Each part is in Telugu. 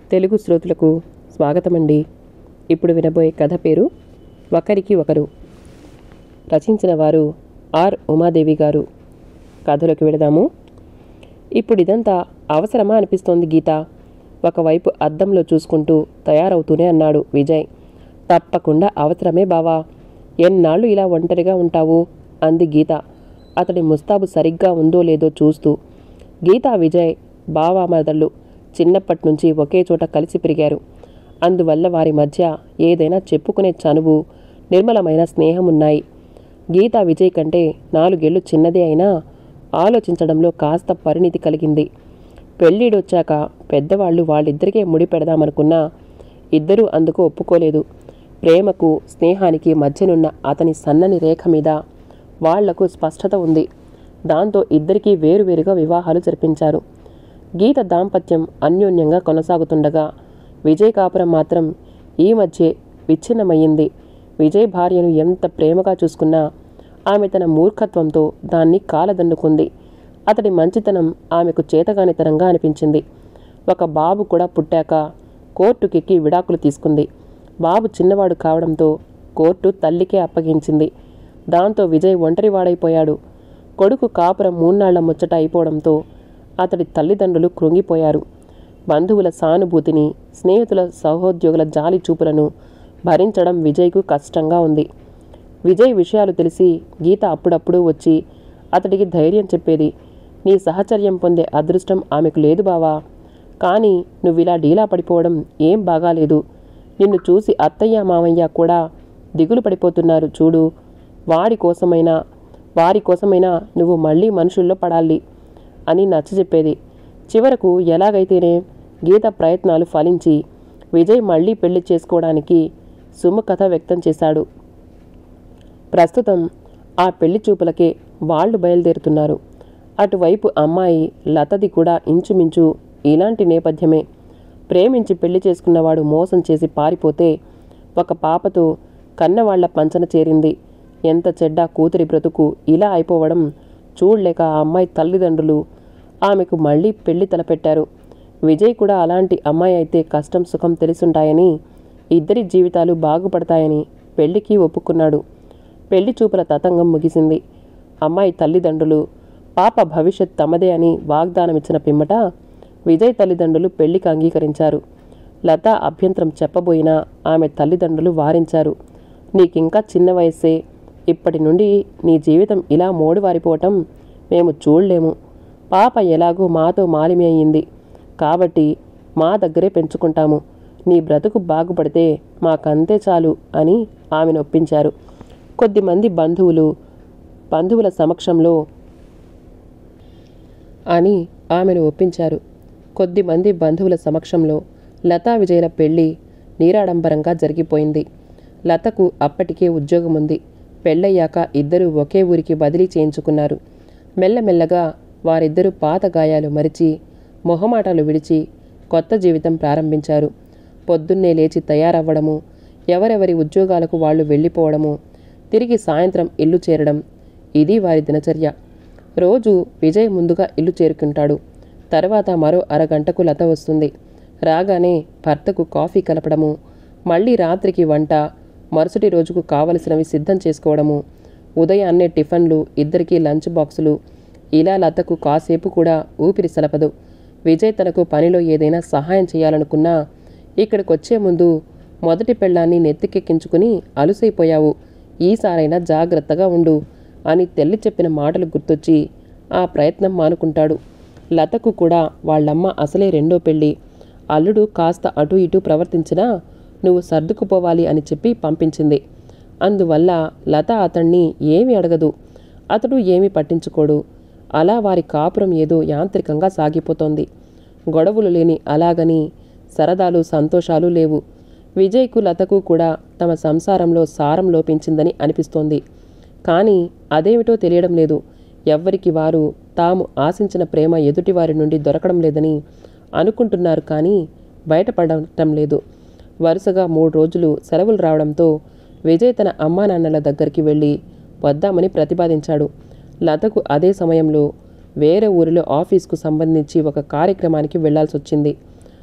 తెలుగు శ్రోతలకు స్వాగతమండి ఇప్పుడు వినబోయే కథ పేరు ఒకరికి ఒకరు రచించిన వారు ఆర్ ఉమాదేవి గారు కథలోకి వెళదాము ఇప్పుడు ఇదంతా అవసరమా అనిపిస్తోంది గీత ఒకవైపు అద్దంలో చూసుకుంటూ తయారవుతూనే అన్నాడు విజయ్ తప్పకుండా అవసరమే బావా ఎన్నాళ్ళు ఇలా ఒంటరిగా ఉంటావు అంది గీత అతడి ముస్తాబు సరిగ్గా ఉందో లేదో చూస్తూ గీతా విజయ్ బావా మదళ్ళు చిన్నప్పటి నుంచి ఒకే చోట కలిసి పెరిగారు అందువల్ల వారి మధ్య ఏదైనా చెప్పుకునే చనువు నిర్మలమైన స్నేహం ఉన్నాయి గీతా విజయ్ కంటే నాలుగేళ్లు చిన్నదే అయినా ఆలోచించడంలో కాస్త పరిణితి కలిగింది పెళ్ళిడొచ్చాక పెద్దవాళ్ళు వాళ్ళిద్దరికే ముడి పెడదామనుకున్నా ఇద్దరూ అందుకు ఒప్పుకోలేదు ప్రేమకు స్నేహానికి మధ్యనున్న అతని సన్నని రేఖ మీద వాళ్లకు స్పష్టత ఉంది దాంతో ఇద్దరికీ వేరువేరుగా వివాహాలు జరిపించారు గీత దాంపత్యం అన్యోన్యంగా కొనసాగుతుండగా విజయ్ కాపురం మాత్రం ఈ మధ్యే విచ్ఛిన్నమయ్యింది విజయ్ భార్యను ఎంత ప్రేమగా చూసుకున్నా ఆమె తన మూర్ఖత్వంతో దాన్ని కాలదన్నుకుంది అతడి మంచితనం ఆమెకు చేతగానితనంగా అనిపించింది ఒక బాబు కూడా పుట్టాక కోర్టుకెక్కి విడాకులు తీసుకుంది బాబు చిన్నవాడు కావడంతో కోర్టు తల్లికే అప్పగించింది దాంతో విజయ్ ఒంటరివాడైపోయాడు కొడుకు కాపురం మూన్నాళ్ల ముచ్చట అయిపోవడంతో అతడి తల్లిదండ్రులు కృంగిపోయారు బంధువుల సానుభూతిని స్నేహితుల సహోద్యోగుల జాలి చూపులను భరించడం విజయ్కు కష్టంగా ఉంది విజయ్ విషయాలు తెలిసి గీత అప్పుడప్పుడు వచ్చి అతడికి ధైర్యం చెప్పేది నీ సహచర్యం పొందే అదృష్టం ఆమెకు లేదు బావా కానీ నువ్విలా డీలా పడిపోవడం ఏం బాగాలేదు నిన్ను చూసి అత్తయ్య మామయ్య కూడా దిగులు పడిపోతున్నారు చూడు వాడి కోసమైనా వారి కోసమైనా నువ్వు మళ్ళీ మనుషుల్లో పడాలి అని నచ్చజెప్పేది చివరకు ఎలాగైతేనే గీత ప్రయత్నాలు ఫలించి విజయ్ మళ్ళీ పెళ్లి చేసుకోవడానికి సుముఖత వ్యక్తం చేశాడు ప్రస్తుతం ఆ పెళ్లి చూపులకే వాళ్ళు బయలుదేరుతున్నారు అటువైపు అమ్మాయి లతది కూడా ఇంచుమించు ఇలాంటి నేపథ్యమే ప్రేమించి పెళ్లి చేసుకున్నవాడు మోసం చేసి పారిపోతే ఒక పాపతో కన్నవాళ్ల పంచన చేరింది ఎంత చెడ్డ కూతురి బ్రతుకు ఇలా అయిపోవడం చూడలేక ఆ అమ్మాయి తల్లిదండ్రులు ఆమెకు మళ్ళీ పెళ్లి తలపెట్టారు విజయ్ కూడా అలాంటి అమ్మాయి అయితే కష్టం సుఖం తెలిసుంటాయని ఇద్దరి జీవితాలు బాగుపడతాయని పెళ్లికి ఒప్పుకున్నాడు పెళ్లి చూపుల తతంగం ముగిసింది అమ్మాయి తల్లిదండ్రులు పాప భవిష్యత్ తమదే అని వాగ్దానమిచ్చిన పిమ్మట విజయ్ తల్లిదండ్రులు పెళ్లికి అంగీకరించారు లత అభ్యంతరం చెప్పబోయినా ఆమె తల్లిదండ్రులు వారించారు నీకింకా చిన్న వయస్సే ఇప్పటి నుండి నీ జీవితం ఇలా మోడువారిపోవటం మేము చూడలేము పాప ఎలాగో మాతో మాలిమి అయ్యింది కాబట్టి మా దగ్గరే పెంచుకుంటాము నీ బ్రతుకు బాగుపడితే మాకంతే చాలు అని ఆమెను ఒప్పించారు కొద్దిమంది బంధువులు బంధువుల సమక్షంలో అని ఆమెను ఒప్పించారు కొద్దిమంది బంధువుల సమక్షంలో లతా విజయల పెళ్లి నీరాడంబరంగా జరిగిపోయింది లతకు అప్పటికే ఉద్యోగం ఉంది పెళ్ళయ్యాక ఇద్దరూ ఒకే ఊరికి బదిలీ చేయించుకున్నారు మెల్లమెల్లగా వారిద్దరూ పాత గాయాలు మరిచి మొహమాటాలు విడిచి కొత్త జీవితం ప్రారంభించారు పొద్దున్నే లేచి తయారవ్వడము ఎవరెవరి ఉద్యోగాలకు వాళ్ళు వెళ్ళిపోవడము తిరిగి సాయంత్రం ఇల్లు చేరడం ఇది వారి దినచర్య రోజు విజయ్ ముందుగా ఇల్లు చేరుకుంటాడు తర్వాత మరో అరగంటకు లత వస్తుంది రాగానే భర్తకు కాఫీ కలపడము మళ్ళీ రాత్రికి వంట మరుసటి రోజుకు కావలసినవి సిద్ధం చేసుకోవడము ఉదయాన్నే టిఫన్లు ఇద్దరికీ లంచ్ బాక్సులు ఇలా లతకు కాసేపు కూడా ఊపిరి సలపదు విజయ్ తనకు పనిలో ఏదైనా సహాయం చేయాలనుకున్నా ఇక్కడికొచ్చే ముందు మొదటి పెళ్ళాన్ని నెత్తికెక్కించుకుని అలుసైపోయావు ఈసారైనా జాగ్రత్తగా ఉండు అని తెల్లి చెప్పిన మాటలు గుర్తొచ్చి ఆ ప్రయత్నం మానుకుంటాడు లతకు కూడా వాళ్ళమ్మ అసలే రెండో పెళ్ళి అల్లుడు కాస్త అటు ఇటు ప్రవర్తించినా నువ్వు సర్దుకుపోవాలి అని చెప్పి పంపించింది అందువల్ల లత అతన్ని ఏమీ అడగదు అతడు ఏమీ పట్టించుకోడు అలా వారి కాపురం ఏదో యాంత్రికంగా సాగిపోతోంది గొడవలు లేని అలాగని సరదాలు సంతోషాలు లేవు విజయ్కు లతకు కూడా తమ సంసారంలో సారం లోపించిందని అనిపిస్తోంది కానీ అదేమిటో తెలియడం లేదు ఎవ్వరికి వారు తాము ఆశించిన ప్రేమ ఎదుటివారి నుండి దొరకడం లేదని అనుకుంటున్నారు కానీ బయటపడటం లేదు వరుసగా మూడు రోజులు సెలవులు రావడంతో విజయ్ తన అమ్మా నాన్నల దగ్గరికి వెళ్ళి వద్దామని ప్రతిపాదించాడు లతకు అదే సమయంలో వేరే ఊరిలో ఆఫీస్కు సంబంధించి ఒక కార్యక్రమానికి వెళ్లాల్సి వచ్చింది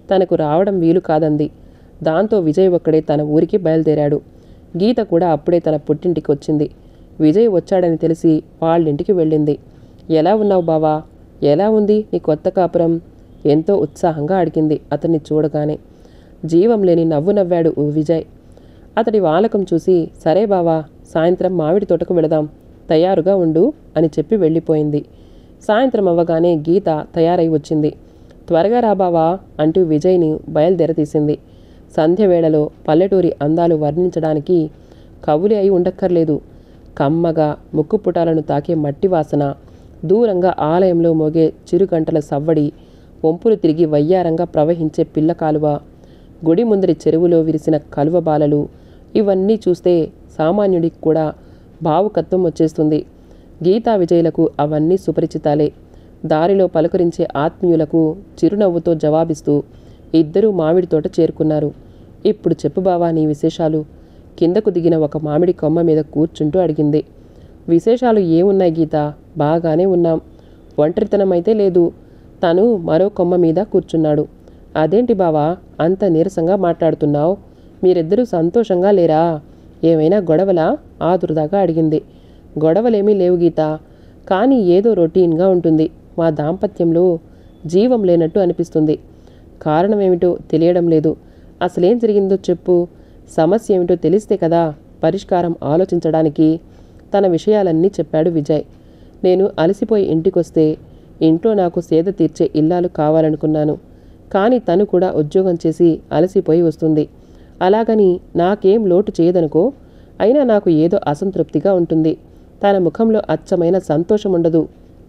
తనకు రావడం వీలు కాదంది దాంతో విజయ్ ఒక్కడే తన ఊరికి బయలుదేరాడు గీత కూడా అప్పుడే తన పుట్టింటికి వచ్చింది విజయ్ వచ్చాడని తెలిసి వాళ్ళింటికి వెళ్ళింది ఎలా ఉన్నావు బావా ఎలా ఉంది నీ కొత్త కాపురం ఎంతో ఉత్సాహంగా అడిగింది అతన్ని చూడగానే జీవం లేని నవ్వు నవ్వాడు విజయ్ అతడి వాలకం చూసి సరే బావా సాయంత్రం మామిడి తోటకు వెళదాం తయారుగా ఉండు అని చెప్పి వెళ్ళిపోయింది సాయంత్రం అవ్వగానే గీత తయారై వచ్చింది త్వరగా రా బావా అంటూ విజయ్ని బయలుదేరతీసింది సంధ్య వేళలో పల్లెటూరి అందాలు వర్ణించడానికి కవులి అయి ఉండక్కర్లేదు కమ్మగా ముక్కు పుటాలను తాకే మట్టి వాసన దూరంగా ఆలయంలో మోగే చిరుగంటల సవ్వడి వంపులు తిరిగి వయ్యారంగా ప్రవహించే పిల్ల కాలువ గుడి ముందరి చెరువులో విరిసిన కలువ బాలలు ఇవన్నీ చూస్తే సామాన్యుడికి కూడా భావుకత్వం వచ్చేస్తుంది గీతా విజయులకు అవన్నీ సుపరిచితాలే దారిలో పలకరించే ఆత్మీయులకు చిరునవ్వుతో జవాబిస్తూ ఇద్దరూ మామిడి తోట చేరుకున్నారు ఇప్పుడు చెప్పు బావా నీ విశేషాలు కిందకు దిగిన ఒక మామిడి కొమ్మ మీద కూర్చుంటూ అడిగింది విశేషాలు ఏమున్నాయి గీత బాగానే ఉన్నాం ఒంటరితనం అయితే లేదు తను మరో కొమ్మ మీద కూర్చున్నాడు అదేంటి బావా అంత నీరసంగా మాట్లాడుతున్నావు మీరిద్దరూ సంతోషంగా లేరా ఏమైనా గొడవలా ఆదురుదాగా అడిగింది గొడవలేమీ లేవు గీత కానీ ఏదో రొటీన్గా ఉంటుంది మా దాంపత్యంలో జీవం లేనట్టు అనిపిస్తుంది కారణం ఏమిటో తెలియడం లేదు అసలేం జరిగిందో చెప్పు సమస్య ఏమిటో తెలిస్తే కదా పరిష్కారం ఆలోచించడానికి తన విషయాలన్నీ చెప్పాడు విజయ్ నేను అలసిపోయి ఇంటికొస్తే ఇంట్లో నాకు సేద తీర్చే ఇల్లాలు కావాలనుకున్నాను కానీ తను కూడా ఉద్యోగం చేసి అలసిపోయి వస్తుంది అలాగని నాకేం లోటు చేయదనుకో అయినా నాకు ఏదో అసంతృప్తిగా ఉంటుంది తన ముఖంలో అచ్చమైన సంతోషం ఉండదు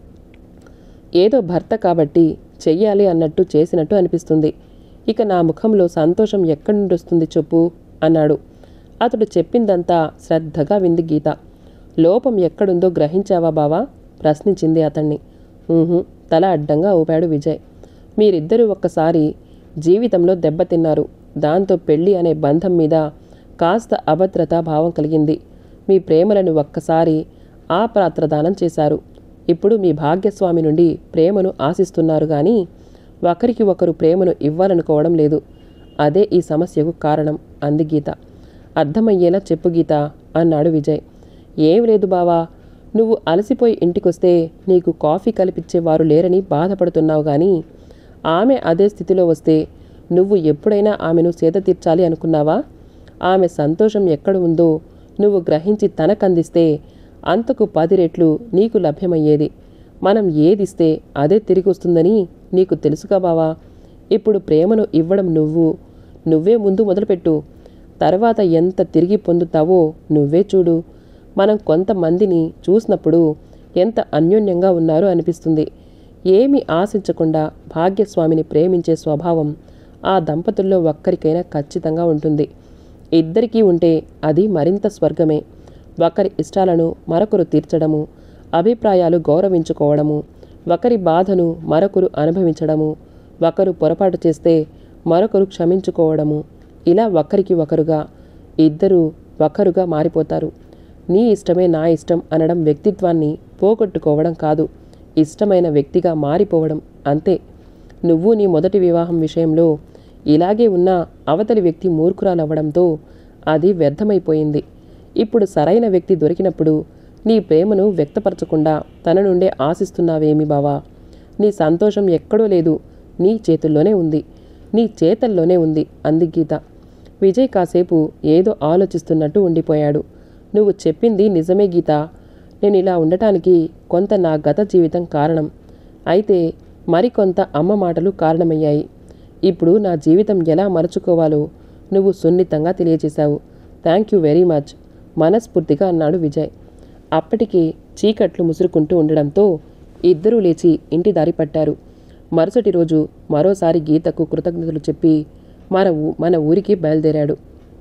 ఏదో భర్త కాబట్టి చెయ్యాలి అన్నట్టు చేసినట్టు అనిపిస్తుంది ఇక నా ముఖంలో సంతోషం ఎక్కడి నుండి వస్తుంది చెప్పు అన్నాడు అతడు చెప్పిందంతా శ్రద్ధగా వింది గీత లోపం ఎక్కడుందో గ్రహించావా బావా ప్రశ్నించింది అతన్ని "ఊహుం," తల అడ్డంగా ఊపాడు విజయ్ మీరిద్దరూ ఒక్కసారి జీవితంలో దెబ్బతిన్నారు దాంతో పెళ్లి అనే బంధం మీద కాస్త అభద్రతా భావం కలిగింది మీ ప్రేమలను ఒక్కసారి ఆప్రాత్రదానం చేశారు ఇప్పుడు మీ భాగ్యస్వామి నుండి ప్రేమను ఆశిస్తున్నారు కానీ ఒకరికి ఒకరు ప్రేమను ఇవ్వాలనుకోవడం లేదు అదే ఈ సమస్యకు కారణం అంది గీత అర్థమయ్యేలా చెప్పు గీత అన్నాడు విజయ్ ఏం లేదు బావా నువ్వు అలసిపోయి ఇంటికొస్తే నీకు కాఫీ కలిపిచ్చేవారు లేరని బాధపడుతున్నావు కానీ ఆమె అదే స్థితిలో వస్తే నువ్వు ఎప్పుడైనా ఆమెను సేద తీర్చాలి అనుకున్నావా ఆమె సంతోషం ఎక్కడ ఉందో నువ్వు గ్రహించి తనకందిస్తే అంతకు పది రెట్లు నీకు లభ్యమయ్యేది మనం ఏదిస్తే అదే తిరిగి వస్తుందని నీకు తెలుసుగా బావా ఇప్పుడు ప్రేమను ఇవ్వడం నువ్వు నువ్వే ముందు మొదలుపెట్టు తర్వాత ఎంత తిరిగి పొందుతావో నువ్వే చూడు మనం కొంతమందిని చూసినప్పుడు ఎంత అన్యోన్యంగా ఉన్నారో అనిపిస్తుంది ఏమీ ఆశించకుండా భాగ్యస్వామిని ప్రేమించే స్వభావం ఆ దంపతుల్లో ఒక్కరికైనా ఖచ్చితంగా ఉంటుంది ఇద్దరికీ ఉంటే అది మరింత స్వర్గమే ఒకరి ఇష్టాలను మరొకరు తీర్చడము అభిప్రాయాలు గౌరవించుకోవడము ఒకరి బాధను మరొకరు అనుభవించడము ఒకరు పొరపాటు చేస్తే మరొకరు క్షమించుకోవడము ఇలా ఒకరికి ఒకరుగా ఇద్దరు ఒకరుగా మారిపోతారు నీ ఇష్టమే నా ఇష్టం అనడం వ్యక్తిత్వాన్ని పోగొట్టుకోవడం కాదు ఇష్టమైన వ్యక్తిగా మారిపోవడం అంతే నువ్వు నీ మొదటి వివాహం విషయంలో ఇలాగే ఉన్న అవతలి వ్యక్తి మూర్ఖురాలవ్వడంతో అది వ్యర్థమైపోయింది ఇప్పుడు సరైన వ్యక్తి దొరికినప్పుడు నీ ప్రేమను వ్యక్తపరచకుండా తన నుండే ఆశిస్తున్నావేమి బావా నీ సంతోషం ఎక్కడో లేదు నీ చేతుల్లోనే ఉంది నీ చేతల్లోనే ఉంది అంది గీత విజయ్ కాసేపు ఏదో ఆలోచిస్తున్నట్టు ఉండిపోయాడు నువ్వు చెప్పింది నిజమే గీత నేను ఇలా ఉండటానికి కొంత నా గత జీవితం కారణం అయితే మరికొంత అమ్మ మాటలు కారణమయ్యాయి ఇప్పుడు నా జీవితం ఎలా మలుచుకోవాలో నువ్వు సున్నితంగా తెలియజేశావు థ్యాంక్ యూ వెరీ మచ్ మనస్ఫూర్తిగా అన్నాడు విజయ్ అప్పటికి చీకట్లు ముసురుకుంటూ ఉండడంతో ఇద్దరూ లేచి ఇంటి దారి పట్టారు మరుసటి రోజు మరోసారి గీతకు కృతజ్ఞతలు చెప్పి మన ఊ మన ఊరికి బయలుదేరాడు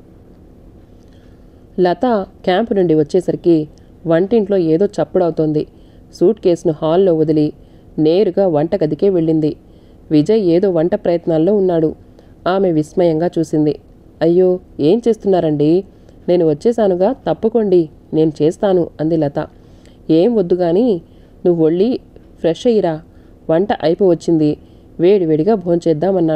లత క్యాంపు నుండి వచ్చేసరికి వంటింట్లో ఏదో చప్పుడవుతోంది సూట్ కేసును హాల్లో వదిలి నేరుగా వంటగదికే వెళ్ళింది విజయ్ ఏదో వంట ప్రయత్నాల్లో ఉన్నాడు ఆమె విస్మయంగా చూసింది అయ్యో ఏం చేస్తున్నారండి నేను వచ్చేసానుగా తప్పుకోండి నేను చేస్తాను అంది లత ఏం వద్దు గాని నువ్వు ఒళ్ళి ఫ్రెష్ అయ్యిరా వంట అయిపోవచ్చింది వేడివేడిగా భోంచేద్దామన్నాడు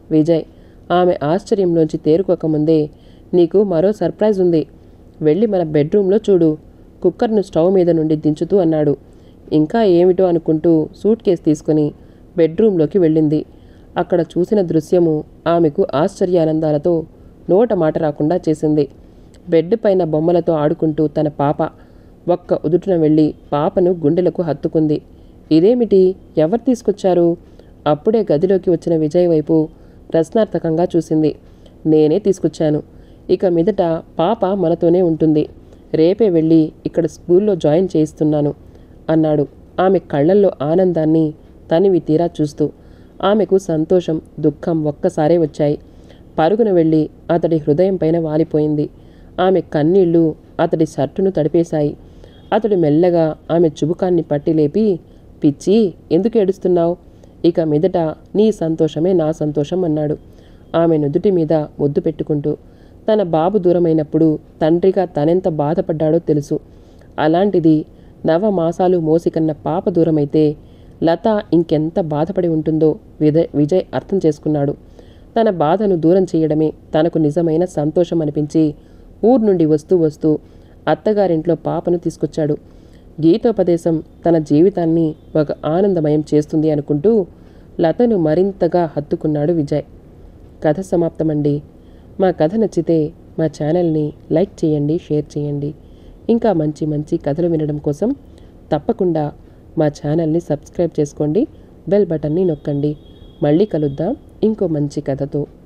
విజయ్ ఆమె ఆశ్చర్యంలోంచి తేరుకోకముందే నీకు మరో సర్ప్రైజ్ ఉంది వెళ్ళి మన బెడ్రూమ్లో చూడు కుక్కర్ను స్టవ్ మీద నుండి దించుతూ అన్నాడు ఇంకా ఏమిటో అనుకుంటూ సూట్ కేస్ తీసుకుని బెడ్రూమ్లోకి వెళ్ళింది అక్కడ చూసిన దృశ్యము ఆమెకు ఆశ్చర్యానందాలతో నోట మాట రాకుండా చేసింది బెడ్ పైన బొమ్మలతో ఆడుకుంటూ తన పాప ఒక్క ఉదుటున వెళ్ళి పాపను గుండెలకు హత్తుకుంది ఇదేమిటి ఎవరు తీసుకొచ్చారు అప్పుడే గదిలోకి వచ్చిన విజయ్ వైపు ప్రశ్నార్థకంగా చూసింది నేనే తీసుకొచ్చాను ఇక మీదట పాప మనతోనే ఉంటుంది రేపే వెళ్ళి ఇక్కడ స్కూల్లో జాయిన్ చేయిస్తున్నాను అన్నాడు ఆమె కళ్ళల్లో ఆనందాన్ని తనివి తీరా చూస్తూ ఆమెకు సంతోషం దుఃఖం ఒక్కసారే వచ్చాయి పరుగున వెళ్ళి అతడి హృదయం పైన వాలిపోయింది ఆమె కన్నీళ్లు అతడి షర్టును తడిపేశాయి అతడు మెల్లగా ఆమె చుబుకాన్ని పట్టి లేపి పిచ్చి ఎందుకు ఏడుస్తున్నావు ఇక మీదట నీ సంతోషమే నా సంతోషం అన్నాడు ఆమె నుదుటి మీద ముద్దు పెట్టుకుంటూ తన బాబు దూరమైనప్పుడు తండ్రిగా తనెంత బాధపడ్డాడో తెలుసు అలాంటిది నవ మాసాలు మోసికన్న పాప దూరమైతే లత ఇంకెంత బాధపడి ఉంటుందో విజయ్ విజయ్ అర్థం చేసుకున్నాడు తన బాధను దూరం చేయడమే తనకు నిజమైన సంతోషం అనిపించి ఊరు నుండి వస్తూ వస్తూ అత్తగారింట్లో పాపను తీసుకొచ్చాడు గీతోపదేశం తన జీవితాన్ని ఒక ఆనందమయం చేస్తుంది అనుకుంటూ లతను మరింతగా హత్తుకున్నాడు విజయ్ కథ సమాప్తమండి మా కథ నచ్చితే మా ఛానల్ని లైక్ చేయండి షేర్ చేయండి ఇంకా మంచి మంచి కథలు వినడం కోసం తప్పకుండా మా ఛానల్ని సబ్స్క్రైబ్ చేసుకోండి బెల్ బటన్ని నొక్కండి మళ్ళీ కలుద్దాం ఇంకో మంచి కథతో